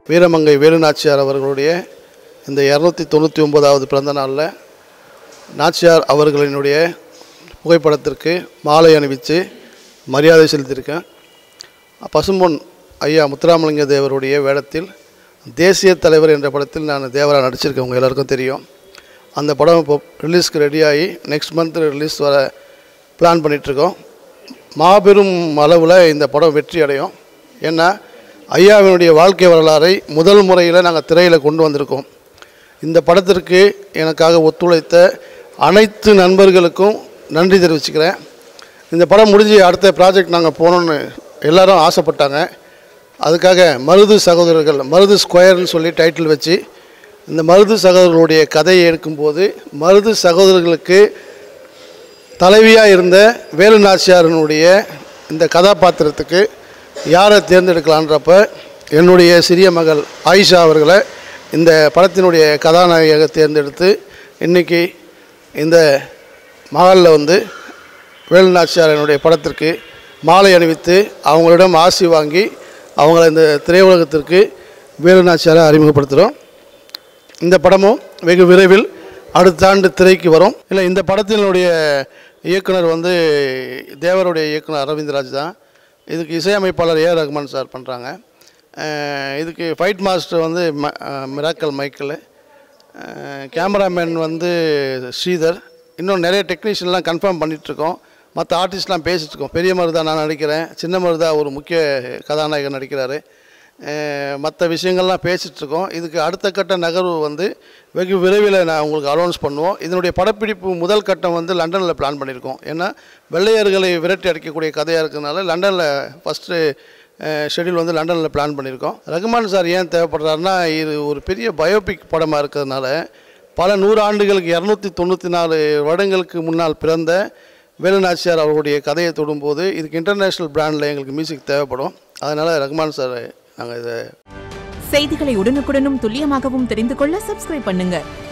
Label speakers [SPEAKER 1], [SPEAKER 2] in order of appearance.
[SPEAKER 1] வீரமங்கை வேலுநாச்சியார் அவர்களுடைய இந்த இரநூத்தி தொண்ணூற்றி ஒன்பதாவது பிறந்த நாளில் நாச்சியார் அவர்களினுடைய புகைப்படத்திற்கு மாலை அணிவித்து மரியாதை செலுத்தியிருக்கேன் பசும்பொன் ஐயா முத்துராமலிங்க தேவருடைய வேடத்தில் தேசிய தலைவர் என்ற படத்தில் நான் தேவரா நடிச்சிருக்கேன் உங்கள் எல்லாருக்கும் தெரியும் அந்த படம் இப்போ ரிலீஸ்க்கு ரெடியாகி நெக்ஸ்ட் மந்த் ரிலீஸ் வர பிளான் பண்ணிகிட்ருக்கோம் மாபெரும் அளவில் இந்த படம் வெற்றி அடையும் ஏன்னா ஐயாவினுடைய வாழ்க்கை வரலாறை முதல் முறையில் நாங்கள் திரையில் கொண்டு வந்திருக்கோம் இந்த படத்திற்கு எனக்காக ஒத்துழைத்த அனைத்து நண்பர்களுக்கும் நன்றி தெரிவிச்சுக்கிறேன் இந்த படம் முடிஞ்சு அடுத்த ப்ராஜெக்ட் நாங்கள் போகணுன்னு எல்லாரும் ஆசைப்பட்டாங்க அதுக்காக மருது சகோதரர்கள் மருது ஸ்கொயர்னு சொல்லி டைட்டில் வச்சு இந்த மருது சகோதரர்களுடைய கதையை எடுக்கும்போது மருது சகோதரர்களுக்கு தலைவியாக இருந்த வேலு நாச்சியாரனுடைய இந்த கதாபாத்திரத்துக்கு யாரை தேர்ந்தெடுக்கலான்றப்ப என்னுடைய சிறிய மகள் ஆயிஷா அவர்களை இந்த படத்தினுடைய கதாநாயகியாக தேர்ந்தெடுத்து இன்றைக்கி இந்த மகளில் வந்து வேலு நாச்சியாரனுடைய படத்திற்கு மாலை அணிவித்து அவங்களிடம் ஆசி வாங்கி அவங்கள இந்த திரையுலகத்திற்கு வேலு நாச்சியாரை அறிமுகப்படுத்துகிறோம் இந்த படமும் வெகு விரைவில் அடுத்த ஆண்டு திரைக்கு வரும் இல்லை இந்த படத்தினுடைய இயக்குனர் வந்து தேவருடைய இயக்குனர் அரவிந்த்ராஜ் தான் இதுக்கு இசையமைப்பாளர் ஏ ரஹ்மான் சார் பண்ணுறாங்க இதுக்கு ஃபைட் மாஸ்டர் வந்து ம மிராக்கல் மைக்கேல் கேமராமேன் வந்து ஸ்ரீதர் இன்னும் நிறைய டெக்னீஷியன்லாம் கன்ஃபார்ம் பண்ணிகிட்ருக்கோம் மற்ற ஆர்டிஸ்ட்லாம் பேசிகிட்டு இருக்கோம் பெரிய மருதா நான் நடிக்கிறேன் சின்ன மருதா ஒரு முக்கிய கதாநாயகன் நடிக்கிறாரு மற்ற விஷயங்கள்லாம் பேசிகிட்டு இருக்கோம் இதுக்கு அடுத்த கட்ட நகர்வு வந்து வெகு விரைவில் நான் உங்களுக்கு அனௌன்ஸ் பண்ணுவோம் இதனுடைய படப்பிடிப்பு முதல் கட்டம் வந்து லண்டனில் பிளான் பண்ணியிருக்கோம் ஏன்னா வெள்ளையர்களை விரட்டி அடிக்கக்கூடிய கதையாக இருக்கிறதுனால லண்டனில் ஃபஸ்ட்டு ஷெடியூல் வந்து லண்டனில் பிளான் பண்ணியிருக்கோம் ரகுமான் சார் ஏன் தேவைப்படுறாருன்னா இது ஒரு பெரிய பயோபிக் படமாக இருக்கிறதுனால பல நூறு ஆண்டுகளுக்கு இரநூத்தி தொண்ணூற்றி நாலு வருடங்களுக்கு முன்னால் பிறந்த வேலுநாச்சியார் அவர்களுடைய கதையை தொடும்போது இதுக்கு இன்டர்நேஷ்னல் பிராண்டில் எங்களுக்கு மியூசிக் தேவைப்படும் அதனால் ரகுமான் சார் நாங்கள் இதை
[SPEAKER 2] செய்திகளை உடனுக்குடனும் துல்லியமாகவும் தெரிந்து கொள்ள சப்ஸ்கிரைப் பண்ணுங்க